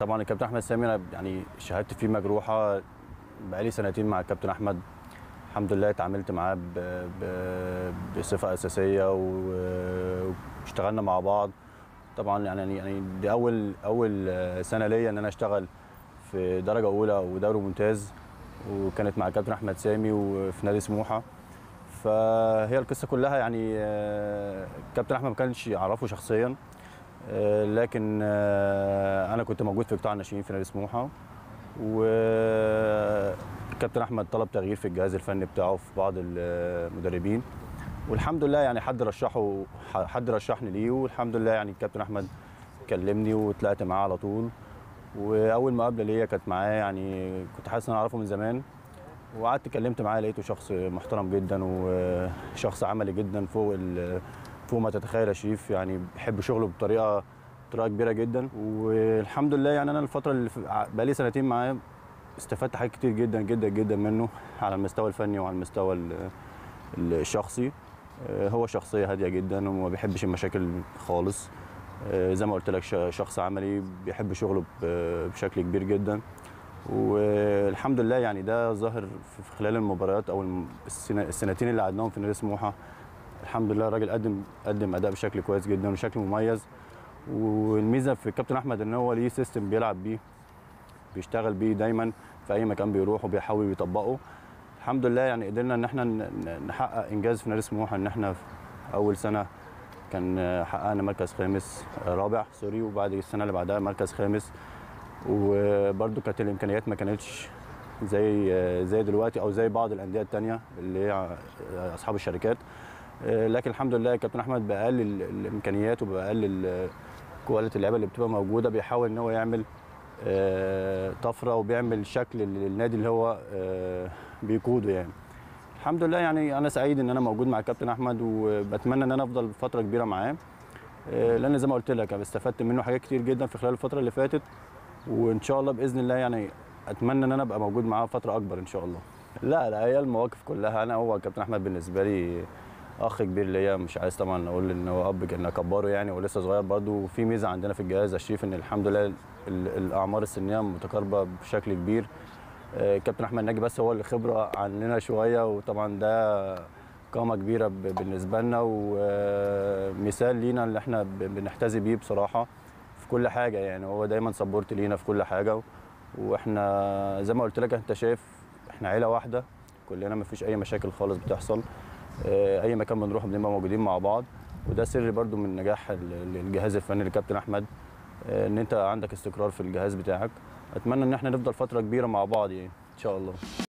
طبعا الكابتن احمد سامي انا يعني شهادتي فيه مجروحه بقالي سنتين مع الكابتن احمد الحمد لله اتعاملت معاه ب- ب- بصفه اساسيه و- واشتغلنا مع بعض طبعا يعني يعني دي اول اول سنه ليا ان انا اشتغل في درجه اولى ودوري ممتاز وكانت مع الكابتن احمد سامي وفي نادي سموحه فهي القصه كلها يعني آه، الكابتن احمد ما كانش يعرفه شخصيا آه، لكن آه، انا كنت موجود في قطاع الناشئين في نادي سموحه والكابتن احمد طلب تغيير في الجهاز الفني بتاعه في بعض المدربين والحمد لله يعني حد رشحه حد رشحني ليه والحمد لله يعني الكابتن احمد كلمني وطلعت معاه على طول واول مقابله ليا كانت معاه يعني كنت حاسس ان انا اعرفه من زمان وقعدت كلمت معاه لقيته شخص محترم جدا وشخص عملي جدا فوق ال- فوق ما تتخيل يا شريف يعني بيحب شغله بطريقه بطريقه كبيره جدا والحمد لله يعني انا الفتره اللي في- بقالي سنتين معاه استفدت حاجات كتير جدا جدا جدا منه على المستوى الفني وعلى المستوى ال- ال- الشخصي آه، هو شخصيه هاديه جدا وما بيحبش المشاكل خالص آه، زي ما قلت لك ش- شخص عملي بيحب شغله ب- بشكل كبير جدا والحمد لله يعني ده ظاهر في في خلال المباريات او الم- السنة- السنتين اللي قعدناهم في نادي سموحه الحمد لله الراجل قدم قدم اداء بشكل كويس جدا وشكل مميز والميزه في الكابتن احمد ان هو ليه سيستم بيلعب بيه بيشتغل بيه دايما في اي مكان بيروح وبيحاول يطبقه الحمد لله يعني قدرنا ان احنا ن- ن- نحقق انجاز في نادي سموحه ان احنا في اول سنه كان حققنا مركز خامس رابع سوري وبعد السنه اللي بعدها مركز خامس وبرده كانت الامكانيات ما كانتش زي زي دلوقتي او زي بعض الانديه الثانيه اللي هي اصحاب الشركات لكن الحمد لله كابتن احمد بقلل الامكانيات وبقلل كواليتي اللعيبه اللي بتبقى موجوده بيحاول ان هو يعمل آه، طفره وبيعمل شكل للنادي اللي هو آه، بيقوده يعني الحمد لله يعني انا سعيد ان انا موجود مع الكابتن احمد وبتمنى ان انا افضل فتره كبيره معاه آه، لان زي ما قلت لك انا استفدت منه حاجات كتير جدا في خلال الفتره اللي فاتت وان شاء الله باذن الله يعني اتمنى ان انا ابقى موجود معاه فتره اكبر ان شاء الله لا لا هي المواقف كلها انا هو كابتن احمد بالنسبه لي اخ كبير ليا مش عايز طبعا اقول ان هو اب ان اكبره يعني ولسه صغير برده وفي ميزه عندنا في الجهاز يا شريف ان الحمد لله ال- الاعمار السنيه متقاربه بشكل كبير آه، كابتن احمد ناجي بس هو اللي خبره عننا شويه وطبعا ده قامه كبيره ب- بالنسبه لنا ومثال لينا اللي احنا ب- بنحتذي بيه بصراحه في كل حاجه يعني هو دايما سبورت لينا في كل حاجه واحنا زي ما قلت لك انت شايف احنا عيله واحده كلنا ما فيش اي مشاكل خالص بتحصل آه، اي مكان بنروح بنبقى موجودين مع بعض وده سر برضو من نجاح ال- الجهاز الفني للكابتن احمد آه، ان انت عندك استقرار في الجهاز بتاعك اتمنى ان احنا نفضل فتره كبيره مع بعض يعني ان شاء الله